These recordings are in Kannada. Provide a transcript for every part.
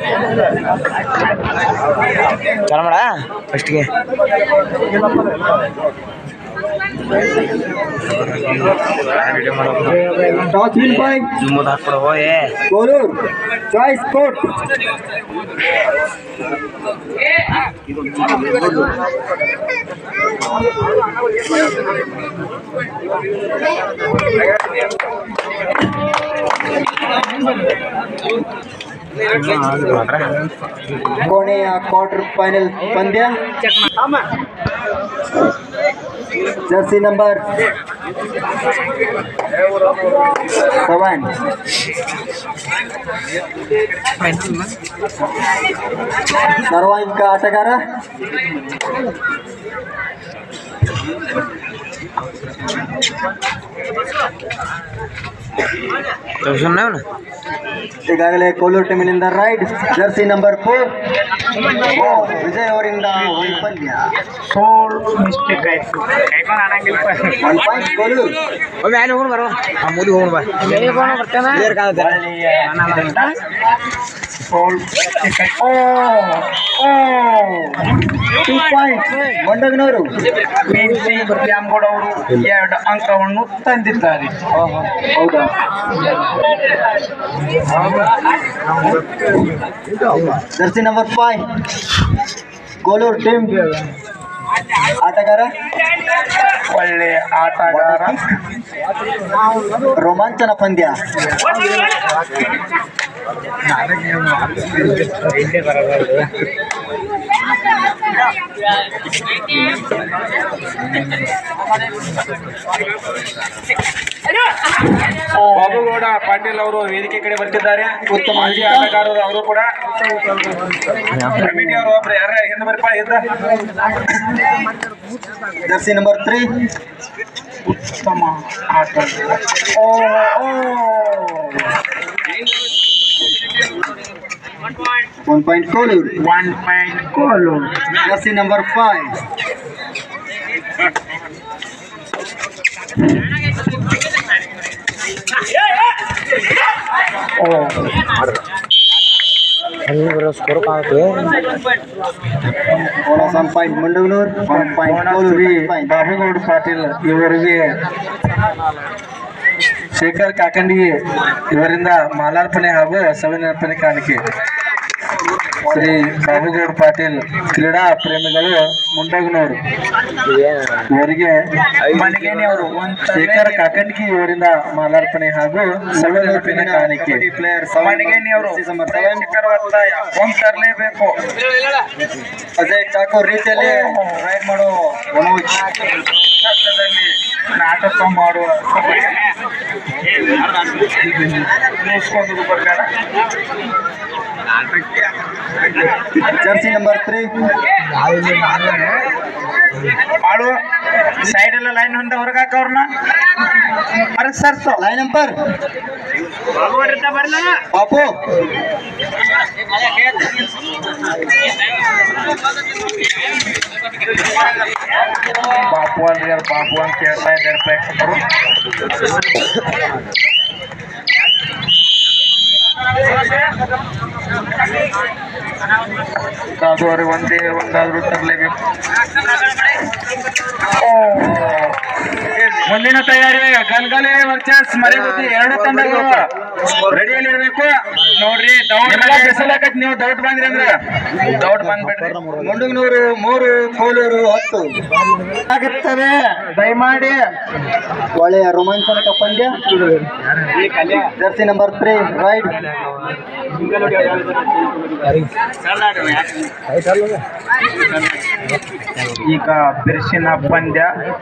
ಚಾಲು ಮಾಡ ಫಸ್ಟ್ಗೆ ಟಾಸ್ ವಿನ್ ಬೈ ಜುಮ್ಮದ್ ಹಾಕ್ಬಿಡವೋ ಏ ಕೋಲೂರ್ ಚಾಯ್ಸ್ ಕೋಟ್ ಕೊನೆಯ ಕ್ವಾರ್ಟರ್ ಫೈನಲ್ ಪಂದ್ಯ ಜರ್ಸಿ ನಂಬರ್ ಸೆವೆನ್ ಸರ್ವಾಂಕ ಆಟಗಾರ ಸುಮ್ಮನೆ ಅವನು ಈಗಾಗಲೇ ಕೋಲೂರು ಟೀಮಿನಿಂದ raid jersey number four Vijay ಅವರಿಂದ ಒಂದು ಪಂದ್ಯ ಮಿಸ್ಟೇಕ್ ಆಯ್ತು ಕೈಕೊಂಡು ಆಡಂಗಿಲ್ಲ ಒನ್ ಪಾಯಿಂಟ್ ಕೋಲೂರು ಒಮ್ಮೆ ಅಲ್ಲಿ ಹೋಗೋಣ ಬರೋ ಆ ಮೂಲಿ ಹೋಗೋಣ ಬಾ ಕ್ಲಿಯರ್ ಕಾಣುತ್ತೆ ಟೂ ಪಾಯಿಂಟ್ ಮಂಡಗನವರು ಶ್ಯಾಮ್ಗೌಡ ಅವರು ಎರಡು ಅಂಕವನ್ನು ತಂದಿದ್ದಾರೆ ಹೌದಾ jersey number five Kolur team ಆಟಗಾರ ಒಳ್ಳೆ ಆಟಗಾರ ರೋಮಾಂಚನ ಪಂದ್ಯ ಬಾಬುಗೌಡ ಪಾಟೀಲ್ ಅವರು ವೇದಿಕೆ ಕಡೆ ಬರ್ತಿದ್ದಾರೆ ಉತ್ತಮ ಮಾಜಿ ಆಟಗಾರರು ಅವರು ಕೂಡ ಕಮಿಟಿ ಅವರು ಒಬ್ರು ಯಾರ ಹಿಂದೆ ಬರ್ಪ ಇದ್ದ ಜರ್ಸಿ ನಂಬರ್ ತ್ರೀ ಉತ್ತಮ ಆಟ ಓ ಓ one point Kolur one point ಗೋಲು ಜರ್ಸಿ ನಂಬರ್ ಫೈವ್ ಓ ಅಲ್ಲಿ ಬರೋ ಸ್ಕೋರ್ ಕಾಣುತ್ತೆ one point Mandaganur one point Kolur Babugouda Patil ಇವರಿಗೆ ಶೇಖರ್ ಕಾಕಂಡಿಗೆ ಇವರಿಂದ ಮಾಲಾರ್ಪಣೆ ಹಾಗೂ ಸವಿನರ್ಪಣೆ ಕಾಣಿಕೆ ಶ್ರೀ ಬಾಬುಗೌಡ ಪಾಟೀಲ್ ಕ್ರೀಡಾ ಪ್ರೇಮಿಗಳು ಮುಂಡಗನವರು ಇವರಿಗೆ ಅವರು ಶೇಖರ್ ಕಾಕಂಡಿಗೆ ಇವರಿಂದ ಮಾಲಾರ್ಪಣೆ ಹಾಗೂ ಸವಿನರ್ಪಣೆ ಕಾಣಿಕೆ ಪ್ಲೇಯರ್ ಮಣಿಗೇನಿ ಅವರು ಒತ್ತಾಯ ಒಂದ್ ತರಲೇಬೇಕು ಅಜಯ್ ಠಾಕೂರ್ ರೀತಿಯಲ್ಲಿ ರೈಡ್ ಮಾಡೋ ಮನೋಜ್ ಕಷ್ಟದಲ್ಲಿ ನಾಟಕ ಮಾಡುವ ನಿಲ್ಸ್ಕೊಂಡು ಬರ್ಬೇಡ ಜರ್ಸಿ ನಂಬರ್ ತ್ರೀ ಮಾಡು ಸೈಡ್ ಎಲ್ಲ ಲೈನ್ ಹೊಂದ ಹೊರಗೆ ಹಾಕವ್ರನ್ನ ಹೊರಗೆ ಸರ್ಸು ಲೈನ್ ನಂಬರ್ ಪಾಪು ಬಾಪು ಅಂದ್ರೆ ಯಾರು ಬಾಪು ಅಂತ ಹೇಳ್ತಾ ಇದ್ದಾರೆ ಪ್ರೇಕ್ಷಕರು ಅದು ಅವ್ರಿಗೆ ಒಂದೇ ಒಂದಾದ್ರೂ ತರಲೇಬೇಕು ಮುಂದಿನ ತಯಾರಿ ಗಲ್ಗಲೆ ವರ್ಚಸ್ ಮರಿಗುದ್ದಿ ಎರಡು ತಂಡಗಳು ರೆಡಿಯಲ್ಲಿ ಇರಬೇಕು ನೋಡ್ರಿ ದೌಡ್ ಬಿಸಿಲಾಕತ್ ನೀವು ದೌಡ್ ಬಂದ್ರಿ ಅಂದ್ರೆ ದೌಡ್ ಬಂದ್ಬಿಡ್ರಿ ಮುಂಡಗನೂರು ಮೂರು ಕೋಲೂರು ಹತ್ತು ಆಗುತ್ತದೆ ದಯಮಾಡಿ ಒಳ್ಳೆಯ ರೋಮಾಂಚನಕ ಪಂದ್ಯ ಜರ್ಸಿ ನಂಬರ್ ತ್ರೀ ರೈಡ್ ಈಗ ಬಿರ್ಸಿನ ಪಂದ್ಯ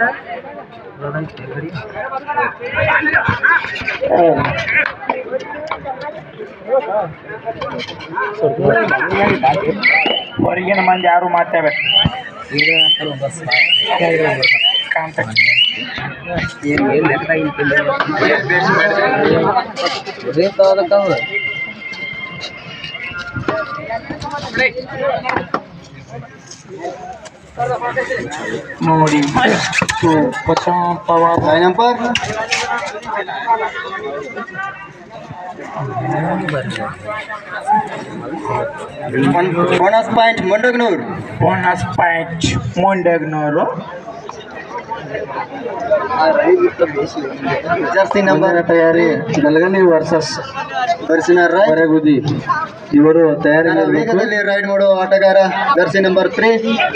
ಹೊರಗಿನ ಮಂದಿ ಯಾರು ಮಾತಾಡ ನೋಡಿ ಎಷ್ಟು ಪ್ರಶಾಂತವಾದ line number bonus point Mandaganur bonus point Mundagnur jersey number ತಯಾರಿ ಗಲಗಲಿ ವರ್ಸಸ್ ಬರ್ಸಿನ ರೈಡ್ ಹೊರಗುದಿ ಇವರು ತಯಾರಿ ವೇಗದಲ್ಲಿ ರೈಡ್ ಮಾಡುವ ಆಟಗಾರ jersey number three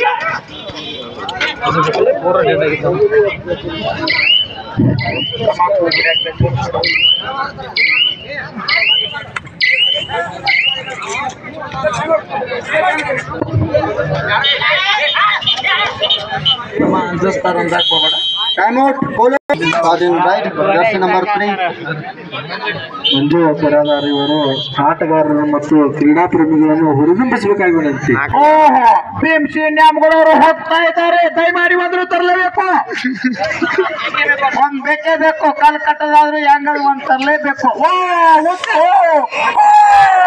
time out ಸ್ವಾಧೀನ್ raid jersey number three Manju ಪರಾದಾರ್ ಇವರು ಆಟಗಾರರು ಮತ್ತು ಕ್ರೀಡಾ ಪ್ರೇಮಿಗಳನ್ನು ಹುರಿದುಂಬಿಸಬೇಕಾಗಿ ವಿನಂತಿ ಓಹೋ ಭೀಮ್ಸಿ ನ್ಯಾಮ್ಗಳವರು ಹೋಗ್ತಾ ಇದ್ದಾರೆ ದಯಮಾಡಿ ಒಂದ್ರು ತರಲೇಬೇಕು ಒಂದ್ ಬೇಕೇ ಬೇಕು ಕಾಲ್ ಕಟ್ಟದಾದ್ರು ಹೆಂಗಳು ಒಂದ್ ತರಲೇಬೇಕು ಓ ಉತ್ತು, ಓ, ಓ,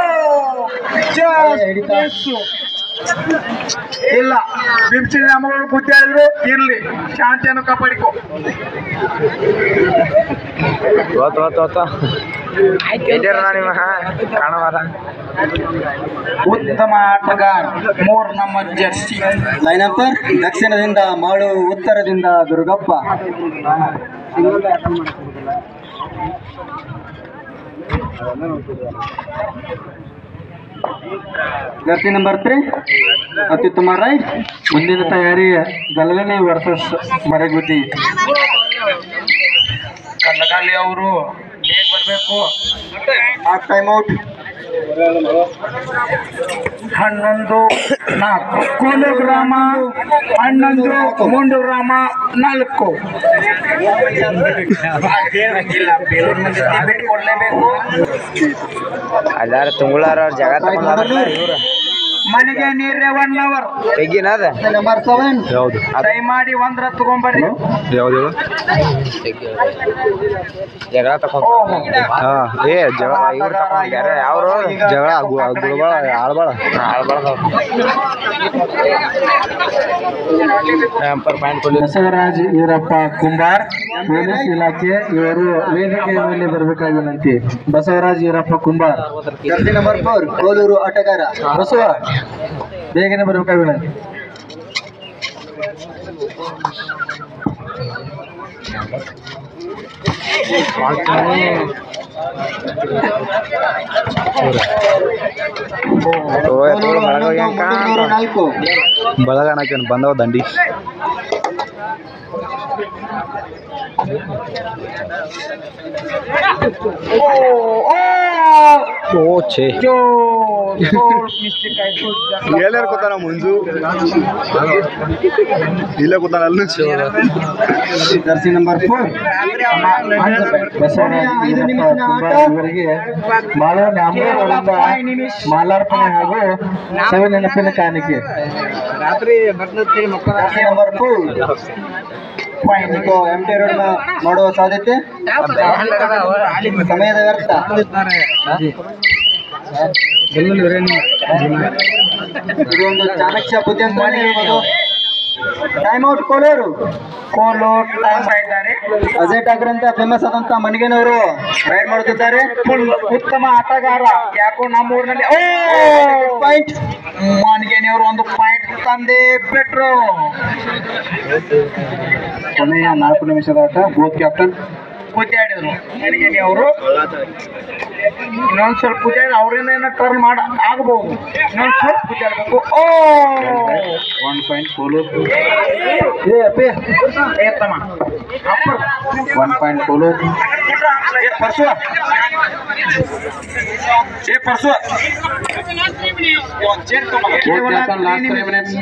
just miss. ಇಲ್ಲ ಭೀಮ್ಸಿ ನ್ಯಾಮಗಳು ಬುದ್ಧಿ ಹೇಳಿದ್ರು ಇರ್ಲಿ ಶಾಂತಿಯನ್ನು ಕಾಪಾಡಿಕೊ ಉತ್ತಮ ಆಟಗಾರ ಮೂರ್ ನಮ್ಮ ಜರ್ಸಿ ಲೈನ್ ನಂಬರ್ ದಕ್ಷಿಣದಿಂದ ಮಾಳು ಉತ್ತರದಿಂದ ದುರ್ಗಪ್ಪ ಜರ್ಸಿ ನಂಬರ್ ತ್ರೀ ಅತ್ಯುತ್ತಮ ರೈಡ್ ಮುಂದಿನ ತಯಾರಿ ಗಲಗಲಿ ವರ್ಸಸ್ ಮರಗುದಿ ಕಲ್ಲಗಾಲಿ ಅವರು ಬೇಗ ಬರಬೇಕು ಹಾಫ್ ಟೈಮ್ ಔಟ್ ಹನ್ನೊಂದು ನಾಲ್ಕು ಕೋಲು ಗ್ರಾಮ ಹನ್ನೊಂದು ಮುಂಡು ಗ್ರಾಮ ನಾಲ್ಕು ಹೇಳಂಗಿಲ್ಲ ಬೇಲೂರು ಮಂದಿ ಬಿಟ್ಟು ಕೊಡ್ಲೇಬೇಕು ಅದಾರ ತುಂಗಳಾರ ಅವ್ರ ಜಾಗ ತಗೊಂಡಾರಲ್ಲ ಇವ್ರು ಮನೆಗೆ ನೀರೇ ಒನ್ ಅವರ್ ತೆಗಿನದ ನಂಬರ್ ಸೆವೆನ್ ಯಾವ್ದು ದಯಮಾಡಿ ಒಂದ್ರ ತಗೊಂಬರ್ರಿ ಯಾವ್ದು ಜಗಳ ತಕೊಂಡ್ ಹಾ ಏ ಜಗಳ ಇವ್ರು ತಕೊಂಡ್ಯಾರ ಯಾವ್ರು ಜಗಳ ಗುಳಬಾಳ ಆಳ್ಬಾಳ ಆಳ್ಬಾಳ ಎಂಪರ್ ಪಾಯಿಂಟ್ ಕೊಡ್ಲಿ ಬಸವರಾಜ್ ಈರಪ್ಪ ಕುಂಬಾರ್ ಪೊಲೀಸ್ ಇಲಾಖೆ ಇವರು ವೇದಿಕೆಯ ಮೇಲೆ ಬರಬೇಕಾಗಿ ವಿನಂತಿ Basavaraj Irappa Kumbar jersey number four Kolur ಆಟಗಾರ ಬಸವ ಬೇಗನೆ ಬರಬೇಕಾಗಿ ವಿನಂತಿ ಕೋಲೂರು ಹನ್ನೊಂದು ಮುಂಡೂರು ನಾಲ್ಕು ಬಳಗಣಕೇನು ಬಂದವ ದಂಡಿ ಓ ಓ ಓ ಛೇ ಜೋ ಮಿಸ್ಟೇಕ್ ಆಯ್ತು ಎಲ್ಲಾರು ಕೂತಾನ ಮುಂಜು ಇಲ್ಲ ಕೂತಾನ ಅಲ್ಲಿ ಜರ್ಸಿ ನಂಬರ್ ಫೋರ್ ಬಸವರಾಜ್ ಐದು ಈರಪ್ಪ ನಿಮಿಷದ ಕುಂಬಾರ್ ಆಟ. ಇವರಿಗೆ ಮಾಳ ನ್ಯಾಮೂರವರಿಂದ ಮಾಲಾರ್ಪಣೆ ಹಾಗೂ ಸವಿ ನೆನಪಿನ ಕಾಣಿಕೆ ಜರ್ಸಿ ನಂಬರ್ ಫೋರ್ ಇದು ಎಂ ಟಿ ರೋಡ್ ಮಾಡುವ ಸಾಧ್ಯತೆ ಸಮಯದ ವ್ಯರ್ಥ ಇದು ಒಂದು ಚಾಣಕ್ಯ ಬುದ್ಧಿ ಅಂತ ಹೇಳ್ಬೋದು ಟೈಮ್ ಔಟ್ ಕೋಲೂರು ಕೋಲು ಟೈಮ್ ಇದ್ದಾರೆ ಅಜಯ್ ಠಾಕ್ರೆ ಅಂತ ಫೇಮಸ್ ಆದಂತ ಮನಿಗೆನವರು ರೈಡ್ ಮಾಡುತ್ತಿದ್ದಾರೆ ಫುಲ್ ಉತ್ತಮ ಆಟಗಾರ ಯಾಕೋ ನಮ್ಮ ಊರಿನಲ್ಲಿ ಓ ಪಾಯಿಂಟ್ ಮಾನ್ಗೇನಿಯವರು ಒಂದು ಪಾಯಿಂಟ್ ತಂದೆ ಬಿಟ್ರು ಕೊನೆಯ ನಾಲ್ಕು ನಿಮಿಷದ ಆಟ ಬೋತ್ ಕ್ಯಾಪ್ಟನ್ ಬುದ್ಧಿ ಆಡಿದ್ರು ಮಣಿಗೇನಿ ಅವರು ಇನ್ನೊಂದ್ ಸ್ವಲ್ಪ ಬುದ್ಧಿ ಆಡಿ ಅವ್ರಿಂದ ಏನೋ ಟರ್ನ್ ಮಾಡ ಆಗ್ಬಹುದು ಇನ್ನೊಂದ್ ಸ್ವಲ್ಪ ಬುದ್ಧಿ ಆಡ್ಬೇಕು ಓ ಒನ್ ಪಾಯಿಂಟ್ ಕೋಲೂರು ಏ ಅಪ್ಪಿ ಏತಮ್ಮ ಅಪ್ಪರ್ ಒನ್ ಪಾಯಿಂಟ್ ಕೋಲೂರು ಏ ಪರ್ಸುವ ಏ ಪರ್ಸುವ both captain last three minutes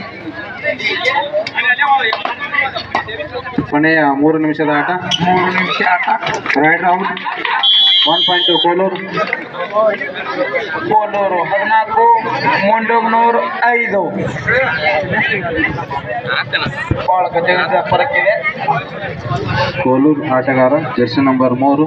ಕೊನೆಯ ಮೂರು ನಿಮಿಷದ ಆಟ ಮೂರು ನಿಮಿಷ ಆಟ right round one point Kolur Kolur ಹದಿನಾಲ್ಕು ಮುಂಡೂಗ್ನೂರು ಐದು ಬಹಳ ಗಜಗಜ ಫರಕ್ಕಿದೆ ಕೋಲೂರು ಆಟಗಾರ ಜರ್ಸಿ ನಂಬರ್ ಮೂರು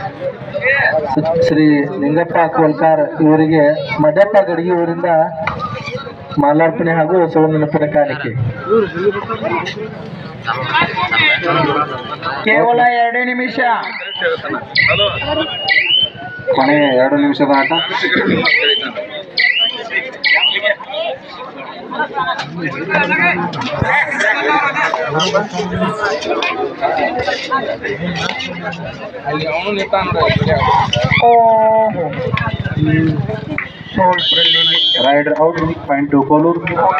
ಶ್ರೀ ನಿಂಗಪ್ಪ ಕೋಲ್ಕಾರ್ ಇವರಿಗೆ ಮಡ್ಯಪ್ಪ ಗಡಿಗೆ ಇವರಿಂದ ಮಾಲಾರ್ಪಣೆ ಹಾಗೂ ಸೌ ನೆನಪಿನ ಕಾಣಿಕೆ ಕೇವಲ ಎರಡೇ ನಿಮಿಷ ಕೊನೆ ಎರಡು ನಿಮಿಷದ ಆಟ raider out point two Kolur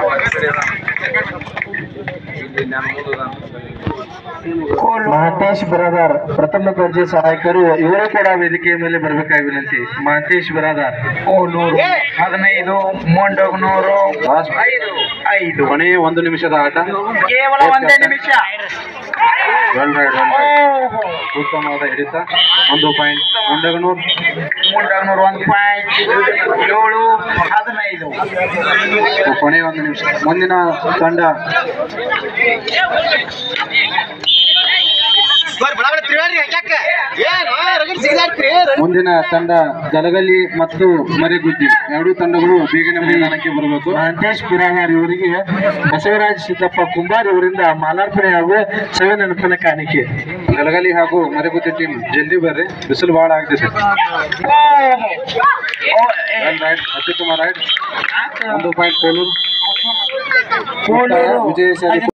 Mahantesh brother ಪ್ರಥಮ ದರ್ಜೆ ಸಹಾಯಕರು ಇವರು ಕೂಡ ವೇದಿಕೆಯ ಮೇಲೆ ಬರಬೇಕಾಗಿ ವಿನಂತಿ ಮಹಂತೇಶ್ ಬ್ರದರ್ ನೂರು ಹದಿನೈದು ಮೊಂಡೋಗ್ನೂರು ಐದು ಐದು ಕೊನೆ ಒಂದು ನಿಮಿಷದ ಆಟ ಕೇವಲ ಒಂದೇ ನಿಮಿಷ ವೆಲ್ ರೈಡ್ ವೆಲ್ ರೈಡ್ ಉತ್ತಮವಾದ ಹಿಡಿತ ಒಂದು ಪಾಯಿಂಟ್ ಮುಂಡಗನೂರ್ ಮೊಂಡೋಗ್ನೂರು ಒಂದು ಪಾಯಿಂಟ್ ಏಳು ಹದಿನೈದು ಕೊನೆ ಒಂದು ನಿಮಿಷ ಮುಂದಿನ ತಂಡ ಮುಂದಿನ ತಂಡ ಜಲಗಲಿ ಮತ್ತು ಮರೆಗುದ್ದಿ ಎರಡೂ ತಂಡಗಳು ಬೇಗನೆ ಮೈದಾನಕ್ಕೆ ಬರಬೇಕು ಮಹಂತೇಶ್ ಬಿರಾಗಾರ್ ಇವರಿಗೆ ಬಸವರಾಜ್ ಸಿದ್ದಪ್ಪ ಕುಂಬಾರ್ ಇವರಿಂದ ಮಾಲಾರ್ಪಣೆ ಹಾಗೂ ಸವಿ ನೆನಪಿನ ಕಾಣಿಕೆ ಜಲಗಲಿ ಹಾಗೂ ಮರೆಗುದ್ದಿ ಟೀಮ್ ಜಲ್ದಿ ಬರ್ರಿ ಬಿಸಿಲು ಬಹಳ ಆಗ್ತಿದೆ Well right. ಅತ್ಯುತ್ತಮ ರೈಡ್ ಒಂದು ಪಾಯಿಂಟ್ ಕೋಲೂರು ವಿಜಯ